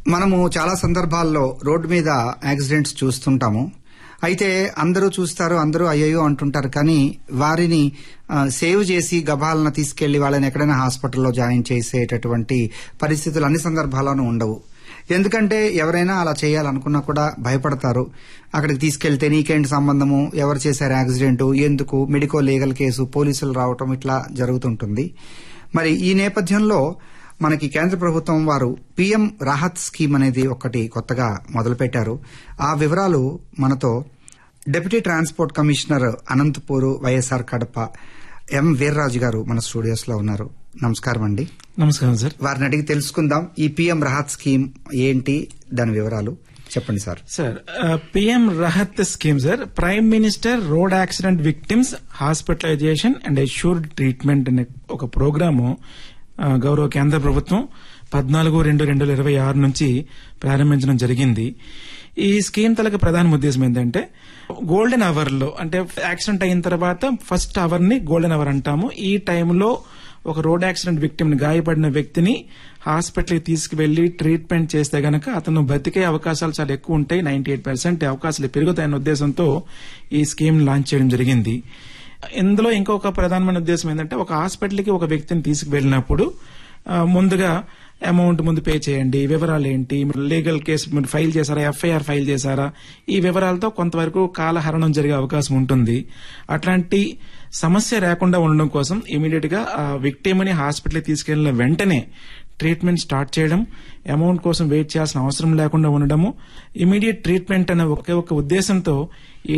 మనము చాలా సందర్భాల్లో రోడ్డు మీద యాక్సిడెంట్స్ చూస్తుంటాము అయితే అందరూ చూస్తారు అందరూ అయ్యయ్యో అంటుంటారు కానీ వారిని ఆ, సేవ్ చేసి గబాలన తీసుకెళ్లి వాళ్ళని ఎక్కడైనా హాస్పిటల్లో జాయిన్ చేసేటటువంటి పరిస్థితులు అన్ని సందర్భాల్లోనూ ఉండవు ఎందుకంటే ఎవరైనా అలా చేయాలనుకున్నా కూడా భయపడతారు అక్కడికి తీసుకెళ్తే నీకేంటి సంబంధము ఎవరు చేశారు యాక్సిడెంట్ ఎందుకు మెడికో లీగల్ కేసు పోలీసులు రావటం ఇట్లా జరుగుతుంటుంది మరి ఈ నేపథ్యంలో మనకి కేంద్ర ప్రభుత్వం వారు పీఎం రాహత్ స్కీమ్ అనేది ఒకటి కొత్తగా మొదలుపెట్టారు ఆ వివరాలు మనతో deputy transport commissioner Anantapur YSR Kadapa M Veerraju garu మన స్టూడియోస్ లో ఉన్నారు నమస్కారం అండి నమస్కారం సార్ వారిని అడిగి తెలుసుకుందాం ఈ పీఎం రాహత్ స్కీమ్ ఏంటి దాని వివరాలు చెప్పండి sir sir PM Rahat scheme sir prime minister road accident victims hospitalisation and assured treatment అనే ఒక ప్రోగ్రాము ఆ, గౌరవ కేంద్ర ప్రభుత్వం పద్నాలుగు రెండు రెండు వేల ఇరవై ఆరు నుంచి ప్రారంభించడం జరిగింది ఈ స్కీమ్ తలక ప్రధాన ఉద్దేశం ఏంటంటే గోల్డెన్ అవర్ లో అంటే యాక్సిడెంట్ అయిన తర్వాత ఫస్ట్ అవర్ ని గోల్డెన్ అవర్ అంటాము ఈ టైంలో ఒక రోడ్ యాక్సిడెంట్ విక్టిమ్ ని గాయపడిన వ్యక్తిని హాస్పిటల్కి తీసుకువెళ్లి ట్రీట్మెంట్ చేస్తే గనక అతను బతికే అవకాశాలు చాలా ఎక్కువ ఉంటాయి నైన్టీ ఎయిట్ పర్సెంట్ అవకాశాలు పెరుగుతాయన్న ఉద్దేశంతో ఈ స్కీమ్ లాంచ్ చేయడం జరిగింది ఇందులో ఇంకొక ప్రధానమైన ఉద్దేశం ఏంటంటే ఒక హాస్పిటల్కి ఒక వ్యక్తిని తీసుకువెళ్ళినప్పుడు ఆ, ముందుగా అమౌంట్ ముందు పే చేయండి వివరాలు ఏంటి మీరు లీగల్ కేసు మీరు ఫైల్ చేశారా ఎఫ్ఐఆర్ ఫైల్ చేశారా ఈ వివరాలతో కొంతవరకు కాలహరణం జరిగే అవకాశం ఉంటుంది అట్లాంటి సమస్య రాకుండా ఉండడం కోసం ఇమీడియట్ గా ఆ విక్టిమ్ని హాస్పిటల్కి తీసుకెళ్లిన వెంటనే ట్రీట్మెంట్ స్టార్ట్ చేయడం అమౌంట్ కోసం వెయిట్ చేయాల్సిన అవసరం లేకుండా ఉండడము ఇమీడియట్ ట్రీట్మెంట్ అనే ఒకే ఒక ఉద్దేశంతో ఈ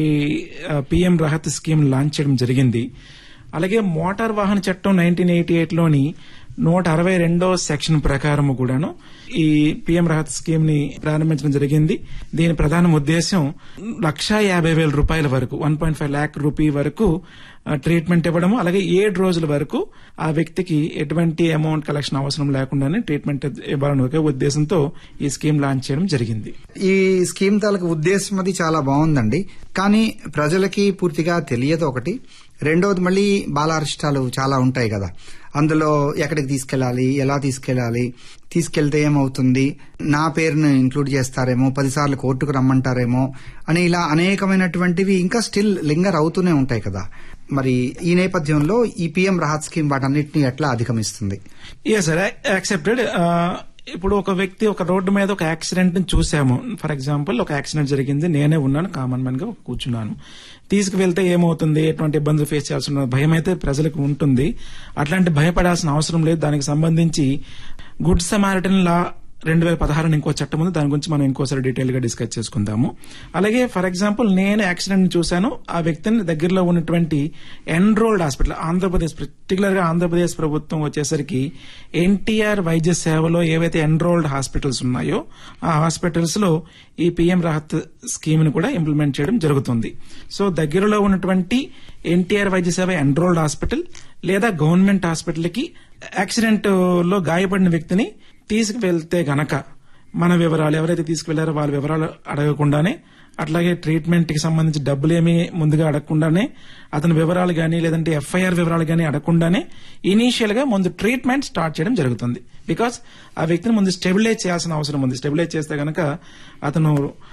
పిఎం రాహత్ స్కీమ్ లాంచ్ చేయడం జరిగింది అలాగే మోటార్ వాహన చట్టం నైన్టీన్ ఎయిటీ ఎయిట్ లోని నూట అరవై రెండో సెక్షన్ ప్రకారం కూడాను ఈ పిఎం రాహత్ స్కీమ్ ని ప్రారంభించడం జరిగింది దీని ప్రధాన ఉద్దేశం లక్షా యాభై వేల రూపాయల వరకు one point five lakh rupee వరకు ఆ, ట్రీట్మెంట్ ఇవ్వడము అలాగే ఏడు రోజుల వరకు ఆ వ్యక్తికి ఎటువంటి అమౌంట్ కలెక్షన్ అవసరం లేకుండానే ట్రీట్మెంట్ ఇవ్వాలని ఒకే ఉద్దేశంతో ఈ స్కీమ్ లాంచ్ చేయడం జరిగింది ఈ స్కీమ్ తాలూకు ఉద్దేశం అది చాలా బాగుందండి కానీ ప్రజలకి పూర్తిగా తెలియదు ఒకటి రెండవది మళ్ళీ బాలారిష్టాలు చాలా ఉంటాయి కదా అందులో ఎక్కడికి తీసుకెళ్లాలి ఎలా తీసుకెళ్లాలి తీసుకెళ్తే ఏమవుతుంది నా పేరును ఇంక్లూడ్ చేస్తారేమో పదిసార్లు కోర్టుకు రమ్మంటారేమో అని ఇలా అనేకమైనటువంటివి ఇంకా స్టిల్ లింగర్ అవుతూనే ఉంటాయి కదా మరి ఈ నేపథ్యంలో ఈ పీఎం రాహత్ స్కీమ్ వాటన్నిటిని ఎట్లా అధిగమిస్తుంది ఎస్ సార్ యాక్సెప్టెడ్ ఇప్పుడు ఒక వ్యక్తి ఒక రోడ్డు మీద ఒక యాక్సిడెంట్ ని చూసాము ఫర్ ఎగ్జాంపుల్ ఒక యాక్సిడెంట్ జరిగింది నేనే ఉన్నాను కామన్ మ్యాన్ గా కూర్చున్నాను తీసుకువెళ్తే ఏమవుతుంది ఎటువంటి ఇబ్బందులు ఫేస్ చేయాల్సిన భయం అయితే ప్రజలకు ఉంటుంది అట్లాంటి భయపడాల్సిన అవసరం లేదు దానికి సంబంధించి గుడ్ సమారిటన్ లా రెండు వేల పదహారు ఇంకో చట్టం ఉంది దాని గురించి మనం ఇంకోసారి డీటెయిల్ గా డిస్కస్ చేసుకుందాము అలాగే ఫర్ ఎగ్జాంపుల్ నేను యాక్సిడెంట్ చూశాను ఆ వ్యక్తిని దగ్గరలో ఉన్నటువంటి ఎన్రోల్డ్ హాస్పిటల్ ఆంధ్రప్రదేశ్ పర్టికులర్ గా ఆంధ్రప్రదేశ్ ప్రభుత్వం వచ్చేసరికి ఎన్టీఆర్ వైద్య సేవలో ఏవైతే ఎన్రోల్డ్ హాస్పిటల్స్ ఉన్నాయో ఆ హాస్పిటల్స్ లో ఈ పిఎం రాహత్ స్కీమ్ ని కూడా ఇంప్లిమెంట్ చేయడం జరుగుతుంది సో దగ్గరలో ఉన్నటువంటి ఎన్టీఆర్ వైద్య సేవ ఎన్రోల్డ్ హాస్పిటల్ లేదా గవర్నమెంట్ హాస్పిటల్ కి యాక్సిడెంట్ లో గాయపడిన వ్యక్తిని తీసుకువెళ్తే గనక మన వివరాలు ఎవరైతే తీసుకువెళ్లారో వాళ్ళ వివరాలు అడగకుండానే అట్లాగే ట్రీట్మెంట్ కి సంబంధించి డబ్బులేమీ ముందుగా అడగకుండానే అతని వివరాలు గానీ లేదంటే ఎఫ్ఐఆర్ వివరాలు గానీ అడగకుండానే ఇనీషియల్ గా ముందు ట్రీట్మెంట్ స్టార్ట్ చేయడం జరుగుతుంది బికాస్ ఆ వ్యక్తిని ముందు స్టెబిలైజ్ చేయాల్సిన అవసరం ఉంది స్టెబిలైజ్ చేస్తే గనక అతను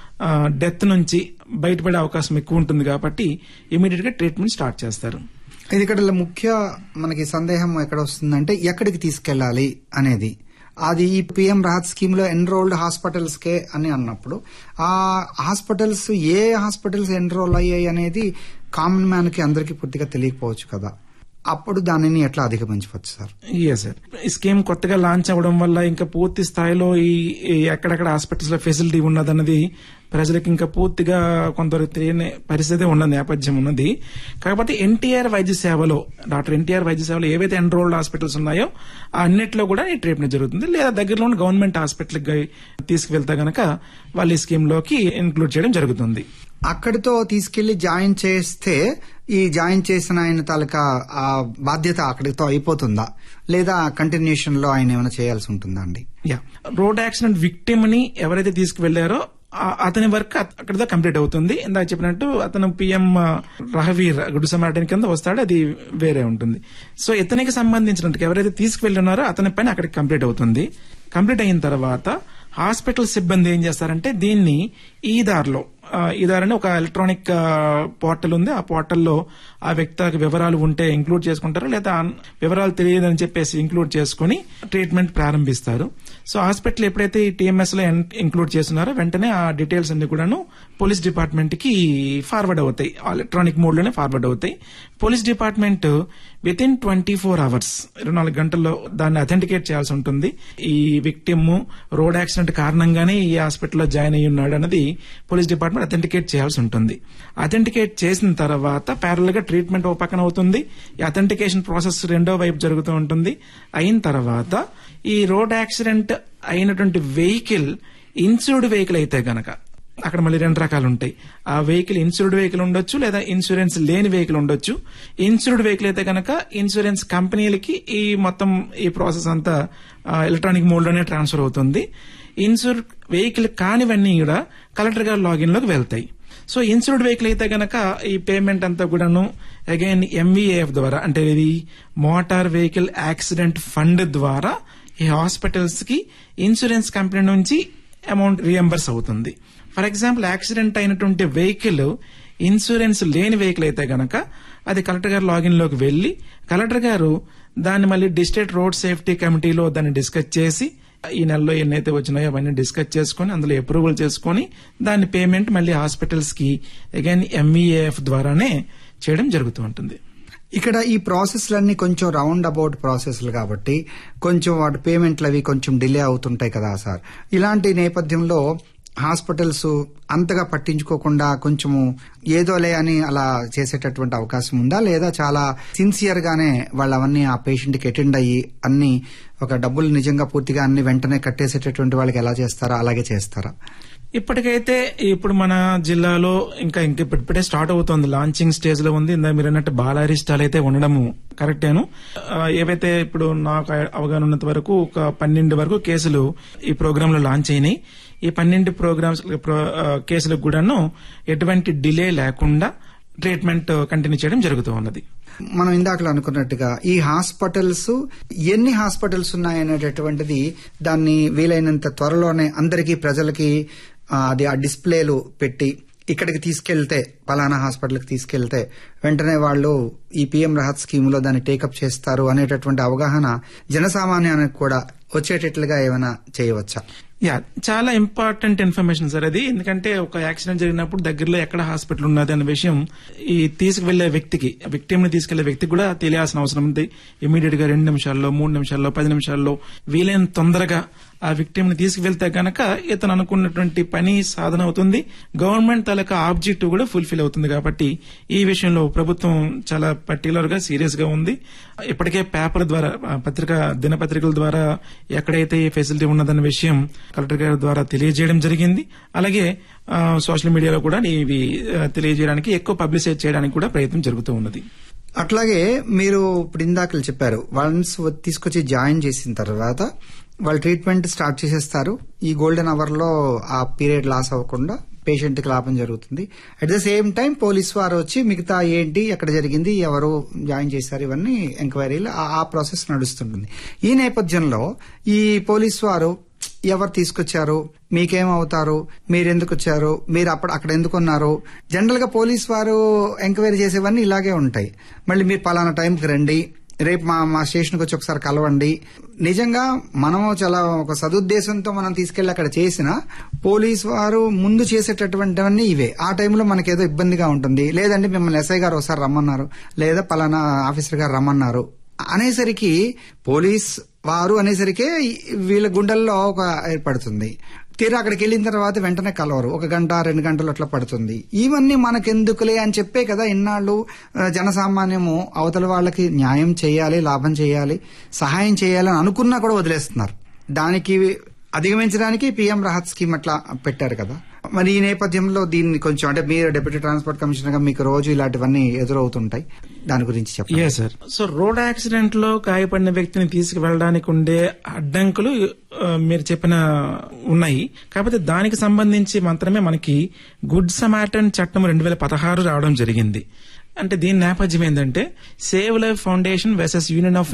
డెత్ నుంచి బయటపడే అవకాశం ఎక్కువ ఉంటుంది కాబట్టి ఇమీడియట్ గా ట్రీట్మెంట్ స్టార్ట్ చేస్తారు ఇది ఇక్కడ ముఖ్య మనకి సందేహం ఎక్కడ వస్తుందంటే ఎక్కడికి తీసుకెళ్లాలి అనేది అది ఈ పిఎం రాహత్ స్కీమ్ లో ఎన్రోల్డ్ హాస్పిటల్స్ కే అని అన్నప్పుడు ఆ హాస్పిటల్స్ ఏ హాస్పిటల్స్ ఎన్రోల్ అయ్యాయి అనేది కామన్ మ్యాన్ కి అందరికీ పూర్తిగా తెలియకపోవచ్చు కదా అప్పుడు దానిని ఎట్లా అధిగమించవచ్చు సార్ ఎస్ సార్ ఈ స్కీమ్ కొత్తగా లాంచ్ అవ్వడం వల్ల ఇంకా పూర్తి స్థాయిలో ఈ ఈ ఎక్కడెక్కడ హాస్పిటల్స్ లో ఫెసిలిటీ ఉన్నదన్నది ప్రజలకు ఇంకా పూర్తిగా కొంతవరకు తెలియని పరిస్థితి ఉన్న నేపథ్యం ఉన్నది కాబట్టి ఎన్టీఆర్ వైద్య సేవలో డాక్టర్ ఎన్టీఆర్ వైద్య సేవలో ఏవైతే ఎన్రోల్డ్ హాస్పిటల్స్ ఉన్నాయో ఆ అన్నిట్లో కూడా ఈ ట్రీట్మెంట్ జరుగుతుంది లేదా దగ్గరలో ఉన్న గవర్నమెంట్ హాస్పిటల్కి తీసుకువెళ్తే గనక వాళ్ళు ఈ స్కీమ్ లోకి ఇన్క్లూడ్ చేయడం జరుగుతుంది అక్కడితో తీసుకెళ్లి జాయిన్ చేస్తే ఈ జాయిన్ చేసిన ఆయన తాలూకా ఆ బాధ్యత అక్కడితో అయిపోతుందా లేదా కంటిన్యూషన్ లో ఆయన ఏమైనా చేయాల్సి ఉంటుందా అండి యా రోడ్ యాక్సిడెంట్ విక్టిమ్ ని ఎవరైతే తీసుకువెళ్లారో ఆ- అతని వర్క్ అత- అక్కడితో కంప్లీట్ అవుతుంది ఇందాక చెప్పినట్టు అతను పిఎం రహవీర్ గుడ్ సమాటన్ కింద వస్తాడు అది వేరే ఉంటుంది సో ఇతనికి సంబంధించినట్టు ఎవరైతే తీసుకువెళ్ళున్నారో అతని పైన అక్కడికి కంప్లీట్ అవుతుంది కంప్లీట్ అయిన తర్వాత హాస్పిటల్ సిబ్బంది ఏం చేస్తారంటే దీన్ని ఈ దారిలో ఈ దారిని ఒక ఎలక్ట్రానిక్ పోర్టల్ ఉంది ఆ పోర్టల్లో ఆ వ్యక్తి వివరాలు ఉంటే ఇంక్లూడ్ చేసుకుంటారు లేదా వివరాలు తెలియదని చెప్పేసి ఇంక్లూడ్ చేసుకుని ట్రీట్మెంట్ ప్రారంభిస్తారు సో హాస్పిటల్ ఎప్పుడైతే ఈ టీఎంఎస్ లో ఇంక్లూడ్ చేస్తున్నారో వెంటనే ఆ డీటెయిల్స్ అన్ని కూడాను పోలీస్ డిపార్ట్మెంట్ కి ఫార్వర్డ్ అవుతాయి ఎలక్ట్రానిక్ మోడ్ లోనే ఫార్వర్డ్ అవుతాయి police department within twenty four hours ఇరవై నాలుగు గంటల్లో దాన్ని అథెంటికేట్ చేయాల్సి ఉంటుంది ఈ విక్టిమ్ రోడ్ యాక్సిడెంట్ కారణంగానే ఈ హాస్పిటల్లో జాయిన్ అయ్యి ఉన్నాడు అన్నది పోలీస్ డిపార్ట్మెంట్ అథెంటికేట్ చేయాల్సి ఉంటుంది అథెంటికేట్ చేసిన తర్వాత ప్యారల్ గా ట్రీట్మెంట్ ఓ పక్కన అవుతుంది ఈ అథెంటికేషన్ ప్రాసెస్ రెండో వైపు జరుగుతూ ఉంటుంది అయిన తర్వాత ఈ రోడ్ యాక్సిడెంట్ అయినటువంటి వెహికల్ ఇన్సూర్డ్ వెహికల్ అయితే గనక అక్కడ మళ్ళీ రెండు రకాలు ఉంటాయి ఆ వెహికల్ ఇన్సూర్డ్ వెహికల్ ఉండొచ్చు లేదా ఇన్సూరెన్స్ లేని వెహికల్ ఉండొచ్చు ఇన్సూర్డ్ వెహికల్ అయితే కనుక ఇన్సూరెన్స్ కంపెనీలకి ఈ మొత్తం ఈ ప్రాసెస్ అంతా ఎలక్ట్రానిక్ మోడ్ లోనే ట్రాన్స్ఫర్ అవుతుంది ఇన్సూర్ వెహికల్ కానివన్నీ కూడా కలెక్టర్ గారి లాగిన్ లోకి వెళ్తాయి సో ఇన్సూర్డ్ వెహికల్ అయితే గనక ఈ పేమెంట్ అంతా కూడాను అగైన్ ఎంవీఏఎఫ్ ద్వారా అంటే ఇది మోటార్ వెహికల్ యాక్సిడెంట్ ఫండ్ ద్వారా ఈ హాస్పిటల్స్ కి ఇన్సూరెన్స్ కంపెనీ నుంచి అమౌంట్ రియంబర్స్ అవుతుంది ఫర్ ఎగ్జాంపుల్ యాక్సిడెంట్ అయినటువంటి వెహికల్ ఇన్సూరెన్స్ లేని వెహికల్ అయితే గనక అది కలెక్టర్ గారు లాగిన్ లోకి వెళ్లి కలెక్టర్ గారు దాన్ని మళ్ళీ డిస్ట్రిక్ట్ రోడ్ సేఫ్టీ కమిటీలో దాన్ని డిస్కస్ చేసి ఈ నెలలో ఎన్నైతే వచ్చినాయో అవన్నీ డిస్కస్ చేసుకుని అందులో అప్రూవల్ చేసుకుని దాని పేమెంట్ మళ్ళీ హాస్పిటల్స్ కి అగైన్ ఎంఈఏఎఫ్ ద్వారానే చేయడం జరుగుతూ ఉంటుంది ఇక్కడ ఈ ప్రాసెస్లన్నీ కొంచెం రౌండ్ అబౌట్ ప్రాసెస్లు కాబట్టి కొంచెం వాటి పేమెంట్లు అవి కొంచెం డిలే అవుతుంటాయి కదా సార్ ఇలాంటి నేపథ్యంలో హాస్పిటల్స్ అంతగా పట్టించుకోకుండా కొంచెము ఏదోలే అని అలా చేసేటటువంటి అవకాశం ఉందా లేదా చాలా సిన్సియర్ గానే వాళ్ళు అవన్నీ ఆ పేషెంట్ కి అటెండ్ అయ్యి అన్ని ఒక డబ్బులు నిజంగా పూర్తిగా అన్ని వెంటనే కట్టేసేటటువంటి వాళ్ళకి ఎలా చేస్తారా అలాగే చేస్తారా ఇప్పటికైతే ఇప్పుడు మన జిల్లాలో ఇంకా ఇంక ఇప్పుడే స్టార్ట్ అవుతోంది లాంచింగ్ స్టేజ్ లో ఉంది ఇందా మీరు అన్నట్టు బాలారిష్టాలు అయితే ఉండడము కరెక్టేను ఏవైతే ఇప్పుడు నాకు అవగాహన ఉన్నంత వరకు ఒక పన్నెండు వరకు కేసులు ఈ ప్రోగ్రామ్ లో లాంచ్ అయినాయి ఈ పన్నెండు ప్రోగ్రామ్స్ కేసులకు కూడాను ఎటువంటి డిలే లేకుండా ట్రీట్మెంట్ కంటిన్యూ చేయడం జరుగుతూ ఉన్నది మనం ఇందాకలో అనుకున్నట్టుగా ఈ హాస్పిటల్స్ ఎన్ని హాస్పిటల్స్ ఉన్నాయనేటటువంటిది దాన్ని వీలైనంత త్వరలోనే అందరికీ ప్రజలకి అది ఆ డిస్ప్లేలు పెట్టి ఇక్కడికి తీసుకెళ్తే పలానా హాస్పిటల్కి తీసుకెళ్తే వెంటనే వాళ్ళు ఈ పిఎం రహత్ స్కీమ్ లో దాన్ని టేకప్ చేస్తారు అనేటటువంటి అవగాహన జనసామాన్యానికి కూడా వచ్చేటట్లుగా ఏమైనా చేయవచ్చా యా చాలా ఇంపార్టెంట్ ఇన్ఫర్మేషన్ సార్ అది ఎందుకంటే ఒక యాక్సిడెంట్ జరిగినప్పుడు దగ్గరలో ఎక్కడ హాస్పిటల్ ఉన్నది అనే విషయం ఈ తీసుకువెళ్లే వ్యక్తికి విక్టిమ్ ని తీసుకెళ్లే వ్యక్తికి కూడా తెలియాల్సిన అవసరం ఉంది ఇమీడియట్ గా రెండు నిమిషాల్లో మూడు నిమిషాల్లో పది నిమిషాల్లో వీలైన తొందరగా ఆ విక్టిమ్ ని తీసుకువెళ్తే గనక ఇతను అనుకున్నటువంటి పని సాధన అవుతుంది గవర్నమెంట్ తాలూకా ఆబ్జెక్టివ్ కూడా ఫుల్ఫిల్ అవుతుంది కాబట్టి ఈ విషయంలో ప్రభుత్వం చాలా పర్టికులర్ గా సీరియస్ గా ఉంది ఇప్పటికే పేపర్ ద్వారా పత్రిక దినపత్రికల ద్వారా ఎక్కడైతే ఈ ఫెసిలిటీ ఉన్నదన్న విషయం కలెక్టర్ గారి ద్వారా తెలియజేయడం జరిగింది అలాగే సోషల్ మీడియాలో కూడా ఇవి తెలియజేయడానికి ఎక్కువ పబ్లిసైజ్ చేయడానికి కూడా ప్రయత్నం జరుగుతూ ఉన్నది అట్లాగే మీరు ఇప్పుడు ఇందాకలు చెప్పారు వన్స్ తీసుకొచ్చి జాయిన్ చేసిన తర్వాత వాళ్ళు ట్రీట్మెంట్ స్టార్ట్ చేసేస్తారు ఈ గోల్డెన్ అవర్ లో ఆ పీరియడ్ లాస్ అవ్వకుండా పేషెంట్ కి లాభం జరుగుతుంది at the same time police వారు వచ్చి మిగతా ఏంటి ఎక్కడ జరిగింది ఎవరు జాయిన్ చేశారు ఇవన్నీ ఎంక్వైరీలు ఆ ప్రాసెస్ నడుస్తుంటుంది ఈ నేపథ్యంలో ఈ పోలీస్ వారు ఎవరు తీసుకొచ్చారు మీకేమవుతారు మీరు ఎందుకు వచ్చారు మీరు అప్పుడు అక్కడ ఎందుకు ఉన్నారు జనరల్ గా పోలీస్ వారు ఎంక్వైరీ చేసేవన్నీ ఇలాగే ఉంటాయి మళ్ళీ మీరు పలానా టైంకి రండి రేపు మా మా స్టేషన్కి వచ్చి ఒకసారి కలవండి నిజంగా మనము చాలా ఒక సదుద్దేశంతో మనం తీసుకెళ్లి అక్కడ చేసిన పోలీస్ వారు ముందు చేసేటటువంటివన్నీ ఇవే ఆ టైంలో మనకేదో ఇబ్బందిగా ఉంటుంది లేదంటే మిమ్మల్ని ఎస్ఐ గారు ఒకసారి రమ్మన్నారు లేదా పలానా ఆఫీసర్ గారు రమ్మన్నారు అనేసరికి పోలీస్ వారు అనేసరికి వీళ్ళ గుండెల్లో ఒక ఏర్పడుతుంది తీరా అక్కడికి వెళ్ళిన తర్వాత వెంటనే కలవరు ఒక గంట రెండు గంటలు అట్లా పడుతుంది ఇవన్నీ మనకెందుకులే అని చెప్పే కదా ఇన్నాళ్ళు జనసామాన్యము అవతల వాళ్ళకి న్యాయం చేయాలి లాభం చేయాలి సహాయం చేయాలని అనుకున్నా కూడా వదిలేస్తున్నారు దానికి అధిగమించడానికి పిఎం రాహత్ స్కీమ్ అట్లా పెట్టారు కదా మరి ఈ నేపథ్యంలో దీన్ని కొంచెం అంటే మీరు డిప్యూటీ ట్రాన్స్పోర్ట్ కమిషనర్ గా మీకు రోజు ఇలాంటివన్నీ ఎదురవుతుంటాయి దాని గురించి చెప్పండి సార్ సో రోడ్ యాక్సిడెంట్ లో గాయపడిన వ్యక్తిని తీసుకువెళ్ళడానికి ఉండే అడ్డంకులు మీరు చెప్పిన ఉన్నాయి కాకపోతే దానికి సంబంధించి మాత్రమే మనకి గుడ్ సమాటన్ చట్టం రెండు వేల పదహారు రావడం జరిగింది అంటే దీని నేపథ్యం ఏంటంటే save life foundation versus union of